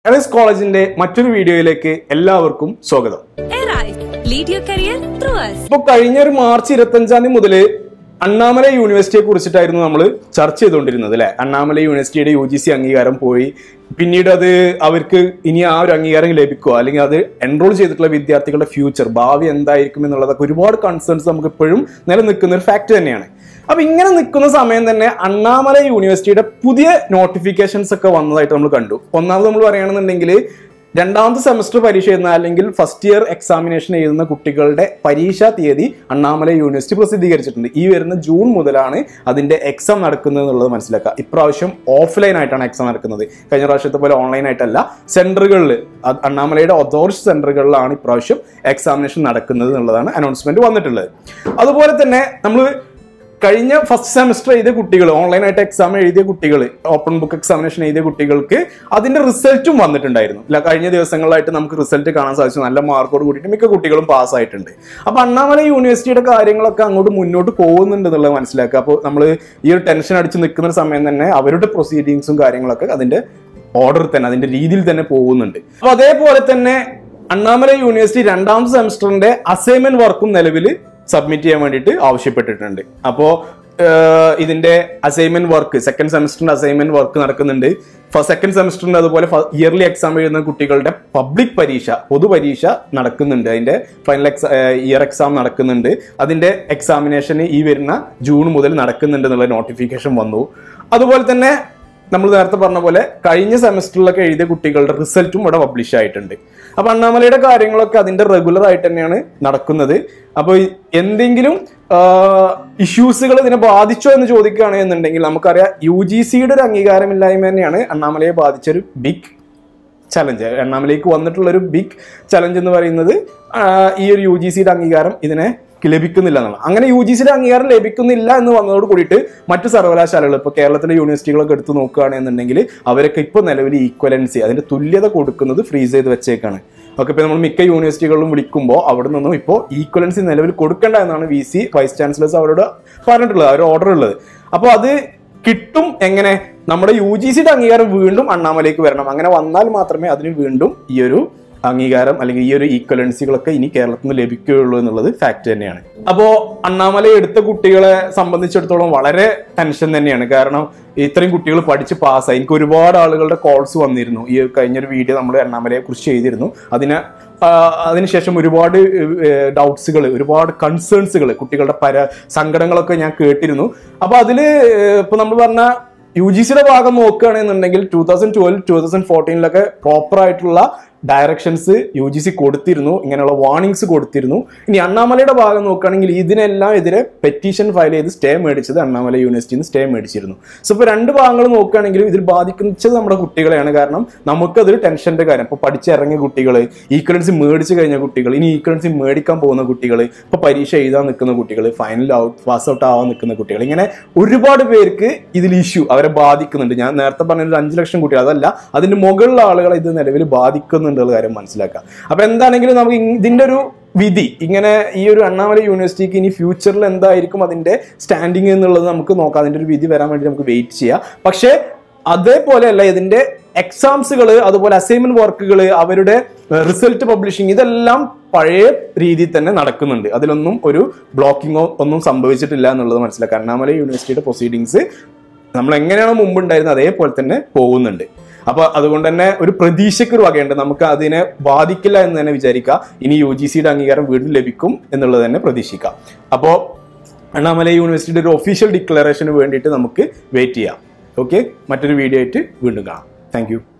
Err is കോളേജിന്റെ മറ്റൊരു വീഡിയോയിലേക്ക് എല്ലാവർക്കും സ്വാഗതം Arise. Lead your career through us. ഇപ്പൊ കഴിഞ്ഞ ഒരു മാർച്ച് ഇരുപത്തഞ്ചാം തീയതി മുതൽ അണ്ണാമല യൂണിവേഴ്സിറ്റിയെ കുറിച്ചിട്ടായിരുന്നു നമ്മൾ ചർച്ച ചെയ്തുകൊണ്ടിരുന്നത് അല്ലെ അണ്ണാമല യൂണിവേഴ്സിറ്റിയുടെ യു ജി സി അംഗീകാരം പോയി പിന്നീട് അത് അവർക്ക് ഇനി ആ ഒരു അംഗീകാരം ലഭിക്കുമോ അല്ലെങ്കിൽ അത് എൻറോൾ ചെയ്തിട്ടുള്ള വിദ്യാർത്ഥികളുടെ ഫ്യൂച്ചർ ഭാവി എന്തായിരിക്കും എന്നുള്ളതൊക്കെ ഒരുപാട് കൺസേൺസ് നമുക്ക് ഇപ്പോഴും നിലനിൽക്കുന്ന ഒരു ഫാക്ട് തന്നെയാണ് അപ്പൊ ഇങ്ങനെ നിൽക്കുന്ന സമയം തന്നെ അണ്ണാമല യൂണിവേഴ്സിറ്റിയുടെ പുതിയ നോട്ടിഫിക്കേഷൻസ് ഒക്കെ വന്നതായിട്ട് നമ്മൾ കണ്ടു ഒന്നാമത് നമ്മൾ പറയുകയാണെന്നുണ്ടെങ്കിൽ രണ്ടാമത്തെ സെമസ്റ്റർ പരീക്ഷ എഴുതുന്ന അല്ലെങ്കിൽ ഫസ്റ്റ് ഇയർ എക്സാമിനേഷൻ എഴുതുന്ന കുട്ടികളുടെ പരീക്ഷാ തീയതി അണ്ണാമല യൂണിവേഴ്സിറ്റി പ്രസിദ്ധീകരിച്ചിട്ടുണ്ട് ഈ വരുന്ന ജൂൺ മുതലാണ് അതിന്റെ എക്സാം നടക്കുന്നത് എന്നുള്ളത് മനസ്സിലാക്കുക ഇപ്രാവശ്യം ഓഫ്ലൈൻ ആയിട്ടാണ് എക്സാം നടക്കുന്നത് കഴിഞ്ഞ പ്രാവശ്യത്തെ പോലെ ഓൺലൈൻ ആയിട്ടല്ല സെന്ററുകളിൽ അണ്ണാമലയുടെ അതോറിറ്റി സെന്ററുകളിലാണ് ഇപ്രാവശ്യം എക്സാമിനേഷൻ നടക്കുന്നത് എന്നുള്ളതാണ് അനൗൺസ്മെന്റ് വന്നിട്ടുള്ളത് അതുപോലെ തന്നെ നമ്മൾ കഴിഞ്ഞ ഫസ്റ്റ് സെമസ്റ്റർ എഴുതിയ കുട്ടികൾ ഓൺലൈനായിട്ട് എക്സാം എഴുതിയ കുട്ടികൾ ഓപ്പൺ ബുക്ക് എക്സാമിനേഷൻ എഴുതിയ കുട്ടികൾക്ക് അതിന്റെ റിസൾട്ടും വന്നിട്ടുണ്ടായിരുന്നു ഇല്ല കഴിഞ്ഞ ദിവസങ്ങളിലായിട്ട് നമുക്ക് റിസൾട്ട് കാണാൻ സാധിച്ചു നല്ല മാർക്കോട് കൂടിയിട്ട് മിക്ക കുട്ടികളും പാസ് ആയിട്ടുണ്ട് അപ്പൊ അണ്ണാമല യൂണിവേഴ്സിറ്റിയുടെ കാര്യങ്ങളൊക്കെ അങ്ങോട്ട് മുന്നോട്ട് പോകുന്നുണ്ട് എന്നുള്ളത് മനസ്സിലാക്കുക അപ്പോൾ നമ്മൾ ഈ ഒരു ടെൻഷൻ അടിച്ച് നിൽക്കുന്ന സമയം തന്നെ അവരുടെ പ്രൊസീഡിങ്സും കാര്യങ്ങളൊക്കെ അതിന്റെ ഓർഡർ തന്നെ അതിന്റെ രീതിയിൽ തന്നെ പോകുന്നുണ്ട് അപ്പൊ അതേപോലെ തന്നെ അണ്ണാമല യൂണിവേഴ്സിറ്റി രണ്ടാമത്തെ സെമസ്റ്ററിന്റെ അസൈൻമെന്റ് വർക്കും നിലവിൽ സബ്മിറ്റ് ചെയ്യാൻ വേണ്ടിയിട്ട് ആവശ്യപ്പെട്ടിട്ടുണ്ട് അപ്പോൾ ഇതിന്റെ അസൈൻമെന്റ് വർക്ക് സെക്കൻഡ് സെമസ്റ്ററിന്റെ അസൈൻമെന്റ് വർക്ക് നടക്കുന്നുണ്ട് സെക്കൻഡ് സെമസ്റ്ററിന്റെ അതുപോലെ ഇയർലി എക്സാം എഴുതുന്ന കുട്ടികളുടെ പബ്ലിക് പരീക്ഷ പൊതുപരീക്ഷ നടക്കുന്നുണ്ട് അതിന്റെ ഫൈനൽ എക്സാ ഇയർ എക്സാം നടക്കുന്നുണ്ട് അതിന്റെ എക്സാമിനേഷൻ ഈ വരുന്ന ജൂൺ മുതൽ നടക്കുന്നുണ്ട് എന്നുള്ള നോട്ടിഫിക്കേഷൻ വന്നു അതുപോലെ തന്നെ നമ്മൾ നേരത്തെ പറഞ്ഞ പോലെ കഴിഞ്ഞ സെമസ്റ്ററിലൊക്കെ എഴുതിയ കുട്ടികളുടെ റിസൾട്ടും ഇവിടെ പബ്ലിഷ് ആയിട്ടുണ്ട് അപ്പൊ അണ്ണാമലയുടെ കാര്യങ്ങളൊക്കെ അതിന്റെ റെഗുലർ ആയിട്ട് തന്നെയാണ് നടക്കുന്നത് അപ്പോൾ എന്തെങ്കിലും ഇഷ്യൂസുകൾ ഇതിനെ ബാധിച്ചോ എന്ന് ചോദിക്കുകയാണെന്നുണ്ടെങ്കിൽ നമുക്കറിയാം യു ജി സിയുടെ ഒരു അംഗീകാരമില്ലായ്മ തന്നെയാണ് അണ്ണാമലയെ ബാധിച്ചൊരു ബിഗ് ചലഞ്ച് എണ്ണാമലേക്ക് വന്നിട്ടുള്ള ഒരു ബിഗ് ചലഞ്ച് എന്ന് പറയുന്നത് ആ, ഈ ഒരു യു ജി സിയുടെ അംഗീകാരം ഇതിനെ ലഭിക്കുന്നില്ല എന്നുള്ളത് അങ്ങനെ യു ജി സിയുടെ അംഗീകാരം ലഭിക്കുന്നില്ല എന്ന് വന്നതോട് കൂടിയിട്ട് മറ്റു സർവകലാശാലകൾ ഇപ്പോൾ കേരളത്തിലെ യൂണിവേഴ്സിറ്റികളൊക്കെ എടുത്ത് നോക്കുകയാണെന്നുണ്ടെങ്കിൽ അവരൊക്കെ ഇപ്പോൾ നിലവിൽ ഈക്വലൻസി അതിന്റെ തുല്യത കൊടുക്കുന്നത് ഫ്രീസ് ചെയ്ത് വെച്ചേക്കാണ് ഓക്കെ ഇപ്പോൾ നമ്മൾ മിക്ക യൂണിവേഴ്സിറ്റികളിലും വിളിക്കുമ്പോൾ അവിടെ നിന്നും ഇപ്പോൾ ഈക്വലൻസി നിലവിൽ കൊടുക്കേണ്ട എന്നാണ് വി സി വൈസ് ചാൻസലേഴ്സ് അവരോട് പറഞ്ഞിട്ടുള്ളത് അവർ ഓർഡർ ഉള്ളത് അപ്പോൾ അത് കിട്ടും എങ്ങനെ നമ്മുടെ യു ജി സിയുടെ അംഗീകാരം വീണ്ടും അണ്ണാമലേക്ക് വരണം അങ്ങനെ വന്നാൽ മാത്രമേ അതിന് വീണ്ടും ഈ ഒരു അംഗീകാരം അല്ലെങ്കിൽ ഈ ഒരു ഈക്വലൻസികളൊക്കെ ഇനി കേരളത്തിൽ നിന്ന് ലഭിക്കുകയുള്ളൂ എന്നുള്ളത് ഫാക്ട് തന്നെയാണ് അപ്പോ അണ്ണാമല എടുത്ത കുട്ടികളെ സംബന്ധിച്ചിടത്തോളം വളരെ ടെൻഷൻ തന്നെയാണ് കാരണം ഇത്രയും കുട്ടികൾ പഠിച്ച് പാസ്സായി എനിക്ക് ഒരുപാട് ആളുകളുടെ കോൾസ് വന്നിരുന്നു ഈ കഴിഞ്ഞൊരു വീഡിയോ നമ്മൾ അണ്ണാമലയെ കുറിച്ച് ചെയ്തിരുന്നു അതിന് ആ, അതിനുശേഷം ഒരുപാട് ഡൗട്ട്സുകൾ ഒരുപാട് കൺസേൺസുകൾ കുട്ടികളുടെ പര സങ്കടങ്ങളൊക്കെ ഞാൻ കേട്ടിരുന്നു അപ്പൊ അതില് ഇപ്പൊ നമ്മൾ പറഞ്ഞ യു ജി സിയുടെ ഭാഗം നോക്കുകയാണെന്നുണ്ടെങ്കിൽ two thousand twelve two thousand ഫോർട്ടീനിലൊക്കെ പ്രോപ്പർ ആയിട്ടുള്ള ഡയറക്ഷൻസ് യു ജി സി കൊടുത്തിരുന്നു ഇങ്ങനെയുള്ള വാർണിംഗ്സ് കൊടുത്തിരുന്നു ഇനി അണ്ണാമലയുടെ ഭാഗം നോക്കുകയാണെങ്കിൽ ഇതിനെല്ലാം എതിരെ പെറ്റീഷൻ ഫയൽ ചെയ്ത് സ്റ്റേ മേടിച്ചത് അണ്ണാമല യൂണിവേഴ്സിറ്റിയിൽ നിന്ന് സ്റ്റേ മേടിച്ചിരുന്നു സോ ഇപ്പോൾ രണ്ട് ഭാഗങ്ങൾ നോക്കുകയാണെങ്കിലും ഇതിൽ ബാധിക്കുന്നത് നമ്മുടെ കുട്ടികളെയാണ് കാരണം നമുക്കതൊരു ടെൻഷന്റെ കാര്യം ഇപ്പോൾ പഠിച്ചിറങ്ങിയ കുട്ടികൾ ഈക്വലൻസി മേടിച്ചു കഴിഞ്ഞ കുട്ടികൾ ഇനി ഈക്വലൻസി മേടിക്കാൻ പോകുന്ന കുട്ടികൾ ഇപ്പോൾ പരീക്ഷ എഴുതാൻ നിൽക്കുന്ന കുട്ടികൾ ഫൈനൽ ഔട്ട് പാസ് ഔട്ട് ആവാൻ നിൽക്കുന്ന കുട്ടികൾ ഇങ്ങനെ ഒരുപാട് പേർക്ക് ഇതിൽ ഇഷ്യൂ അവരെ ബാധിക്കുന്നുണ്ട് ഞാൻ നേരത്തെ പറഞ്ഞ ഒരു അഞ്ച് ലക്ഷം കുട്ടികൾ അതല്ല അതിന്റെ മുകളിലുള്ള ആളുകളെ ഇത് നിലവിൽ ബാധിക്കുന്നുണ്ട് എന്നുള്ള കാര്യം മനസ്സിലാക്കാം അപ്പൊ എന്താണെങ്കിലും നമുക്ക് ഇ- ഇതിന്റെ ഒരു വിധി ഇങ്ങനെ ഈ ഒരു അണ്ണാമല യൂണിവേഴ്സിറ്റിക്ക് ഇനി ഫ്യൂച്ചറിൽ എന്തായിരിക്കും അതിന്റെ സ്റ്റാൻഡിങ് എന്നുള്ളത് നമുക്ക് നോക്കാം അതിന്റെ ഒരു വിധി വരാൻ വേണ്ടി നമുക്ക് വെയിറ്റ് ചെയ്യാം പക്ഷേ അതേപോലെയല്ല ഇതിന്റെ എക്സാംസുകൾ അതുപോലെ അസൈൻമെന്റ് വർക്കുകൾ അവരുടെ റിസൾട്ട് പബ്ലിഷിംഗ് ഇതെല്ലാം പഴയ രീതിയിൽ തന്നെ നടക്കുന്നുണ്ട് അതിലൊന്നും ഒരു ബ്ലോക്കിങ്ങോ ഒന്നും സംഭവിച്ചിട്ടില്ല എന്നുള്ളത് മനസ്സിലാക്കാം അണ്ണാമല യൂണിവേഴ്സിറ്റിയുടെ പ്രൊസീഡിങ്സ് നമ്മൾ എങ്ങനെയാണോ മുമ്പ് ഉണ്ടായിരുന്നത് അതേപോലെ തന്നെ പോകുന്നുണ്ട് അപ്പൊ അതുകൊണ്ട് തന്നെ ഒരു പ്രതീക്ഷയ്ക്ക് ഒരു വകയുണ്ട് നമുക്ക് അതിനെ ബാധിക്കില്ല എന്ന് തന്നെ വിചാരിക്കുക ഇനി യു ജി സിയുടെ അംഗീകാരം വീണ്ടും ലഭിക്കും എന്നുള്ളത് തന്നെ പ്രതീക്ഷിക്കാം അപ്പോൾ അണ്ണാമല യൂണിവേഴ്സിറ്റിയുടെ ഒരു ഒഫീഷ്യൽ ഡിക്ലറേഷന് വേണ്ടിയിട്ട് നമുക്ക് വെയിറ്റ് ചെയ്യാം ഓക്കെ മറ്റൊരു വീഡിയോ ആയിട്ട് വീണ്ടും കാണാം താങ്ക്